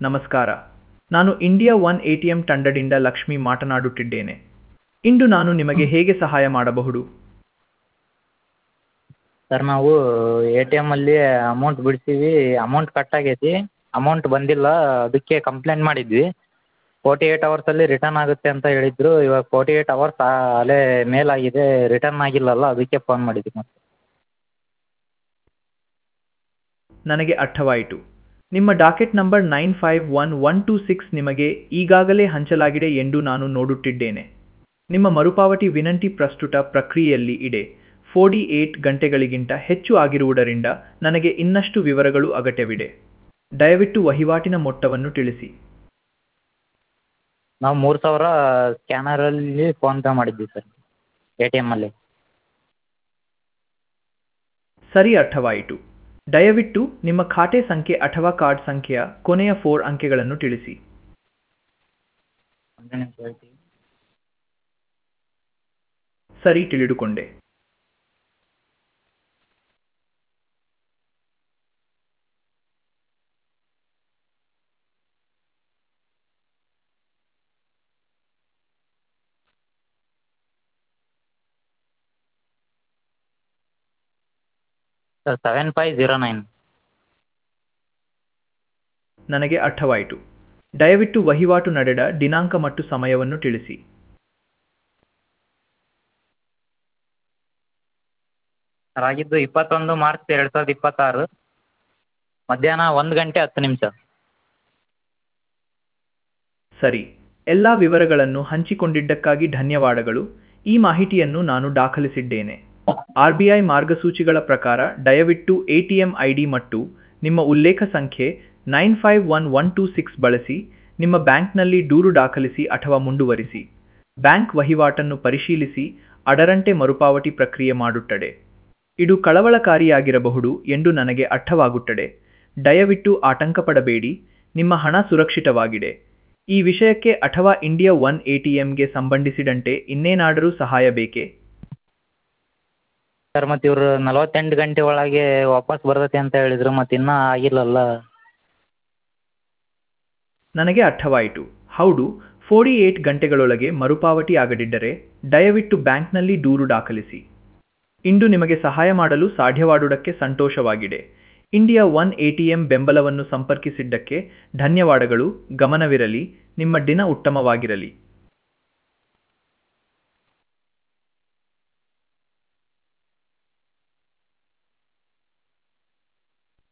ನಮಸ್ಕಾರ ನಾನು India one ATM ತಂಡದಿಂದ ಲಕ್ಷ್ಮಿ ಮಾತನಾಡುತ್ತಿದ್ದೇನೆ ಇಂದು ನಾನು ನಿಮಗೆ ಹೇಗೆ ಸಹಾಯ ಮಾಡಬಹುದು ಸರ್ ನಾವು ಎ ಟಿ ಎಮ್ಮಲ್ಲಿ ಅಮೌಂಟ್ ಬಿಡ್ಸೀವಿ ಅಮೌಂಟ್ ಕಟ್ ಆಗೈತಿ ಅಮೌಂಟ್ ಬಂದಿಲ್ಲ ಅದಕ್ಕೆ ಕಂಪ್ಲೇಂಟ್ ಮಾಡಿದ್ವಿ ಫೋರ್ಟಿ ಏಯ್ಟ್ ಅವರ್ಸಲ್ಲಿ ರಿಟರ್ನ್ ಆಗುತ್ತೆ ಅಂತ ಹೇಳಿದ್ರು ಇವಾಗ ಫೋರ್ಟಿ ಏಯ್ಟ್ ಅವರ್ಸ್ ಆಗಲೇ ಮೇಲಾಗಿದೆ ರಿಟರ್ನ್ ಆಗಿಲ್ಲಲ್ಲ ಅದಕ್ಕೆ ಫೋನ್ ಮಾಡಿದ್ವಿ ಮತ್ತೆ ನನಗೆ ಅರ್ಥವಾಯಿತು ನಿಮ್ಮ docket number nine five one one two six ನಿಮಗೆ ಈಗಾಗಲೇ ಹಂಚಲಾಗಿದೆ ಎಂದು ನಾನು ನೋಡುತ್ತಿದ್ದೇನೆ ನಿಮ್ಮ ಮರುಪಾವತಿ ವಿನಂತಿ ಪ್ರಸ್ತುತ ಪ್ರಕ್ರಿಯೆಯಲ್ಲಿ ಇದೆ ಫೋರ್ಟಿ ಏಟ್ ಗಂಟೆಗಳಿಗಿಂತ ಹೆಚ್ಚು ಆಗಿರುವುದರಿಂದ ನನಗೆ ಇನ್ನಷ್ಟು ವಿವರಗಳು ಅಗತ್ಯವಿದೆ ದಯವಿಟ್ಟು ವಹಿವಾಟಿನ ಮೊತ್ತವನ್ನು ತಿಳಿಸಿ ನಾವು ಮೂರು ಸಾವಿರ ಸ್ಕ್ಯಾನರಲ್ಲಿ ಫೋನ್ಪೇ ಮಾಡಿದ್ವಿ ಸರ್ ಎ ಟಿ ಎಮ್ಮಲ್ಲಿ ಸರಿ ಅರ್ಥವಾಯಿತು ದಯವಿಟ್ಟು ನಿಮ್ಮ ಖಾತೆ ಸಂಖ್ಯೆ ಅಥವಾ ಕಾರ್ಡ್ ಸಂಖ್ಯೆಯ ಕೊನೆಯ ಫೋರ್ ಅಂಕೆಗಳನ್ನು ತಿಳಿಸಿ ಒಂದೇ ನಿಮಿಷ ಹೇಳ್ತೀವಿ ಸರಿ ತಿಳಿದುಕೊಂಡೆ sir seven five zero nine ನನಗೆ ಅರ್ಥವಾಯಿತು ದಯವಿಟ್ಟು ವಹಿವಾಟು ನಡೆದ ದಿನಾಂಕ ಮತ್ತು ಸಮಯವನ್ನು ತಿಳಿಸಿ ಸರ್ ಆಗಿದ್ದು ಇಪ್ಪತ್ತೊಂದು ಮಾರ್ಚ್ ಎರಡು ಸಾವಿರದ ಇಪ್ಪತ್ತಾರು ಮಧ್ಯಾಹ್ನ ಒಂದು ಗಂಟೆ ಹತ್ತು ನಿಮಿಷ ಸರಿ ಎಲ್ಲ ವಿವರಗಳನ್ನು ಹಂಚಿಕೊಂಡಿದ್ದಕ್ಕಾಗಿ ಧನ್ಯವಾದಗಳು ಈ ಮಾಹಿತಿಯನ್ನು ನಾನು ದಾಖಲಿಸಿದ್ದೇನೆ ಆರ್ ಬಿ ಐ ಮಾರ್ಗಸೂಚಿಗಳ ಪ್ರಕಾರ ದಯವಿಟ್ಟು A T M I D ಮತ್ತು ನಿಮ್ಮ ಉಲ್ಲೇಖ ಸಂಖ್ಯೆ nine five one one two six ಬಳಸಿ ನಿಮ್ಮ ಬ್ಯಾಂಕ್ನಲ್ಲಿ ದೂರು ದಾಖಲಿಸಿ ಅಥವಾ ಮುಂದುವರಿಸಿ ಬ್ಯಾಂಕ್ ವಹಿವಾಟನ್ನು ಪರಿಶೀಲಿಸಿ ಅದರಂತೆ ಮರುಪಾವತಿ ಪ್ರಕ್ರಿಯೆ ಮಾಡುತ್ತದೆ ಇದು ಕಳವಳಕಾರಿಯಾಗಿರಬಹುದು ಎಂದು ನನಗೆ ಅರ್ಥವಾಗುತ್ತದೆ ದಯವಿಟ್ಟು ಆತಂಕ ಪಡಬೇಡಿ ನಿಮ್ಮ ಹಣ ಸುರಕ್ಷಿತವಾಗಿದೆ ಈ ವಿಷಯಕ್ಕೆ ಅಥವಾ ಇಂಡಿಯಾ ಒನ್ ಎಟಿಎಂಗೆ ಸಂಬಂಧಿಸಿದಂತೆ ಇನ್ನೇನಾದರೂ ಸಹಾಯ ಬೇಕೇ ಸರ್ ಮತ್ತು ಇವರು ನಲವತ್ತೆಂಟು ಗಂಟೆ ಒಳಗೆ ವಾಪಸ್ ಬರ್ತೈತೆ ಅಂತ ಹೇಳಿದ್ರು ಮತ್ತು ಇನ್ನೂ ಆಗಿಲ್ಲಲ್ಲ ನನಗೆ ಅರ್ಥವಾಯಿತು ಹೌದು ಫೋರ್ಟಿ ಏಟ್ ಗಂಟೆಗಳೊಳಗೆ ಮರುಪಾವತಿ ಆಗದಿದ್ದರೆ ದಯವಿಟ್ಟು ಬ್ಯಾಂಕ್ನಲ್ಲಿ ದೂರು ದಾಖಲಿಸಿ ಇಂದು ನಿಮಗೆ ಸಹಾಯ ಮಾಡಲು ಸಾಧ್ಯವಾದುದಕ್ಕೆ ಸಂತೋಷವಾಗಿದೆ ಇಂಡಿಯಾ ಒನ್ ಎಟಿಎಂ ಬೆಂಬಲವನ್ನು ಸಂಪರ್ಕಿಸಿದ್ದಕ್ಕೆ ಧನ್ಯವಾದಗಳು ಗಮನವಿರಲಿ ನಿಮ್ಮ ದಿನ ಉತ್ತಮವಾಗಿರಲಿ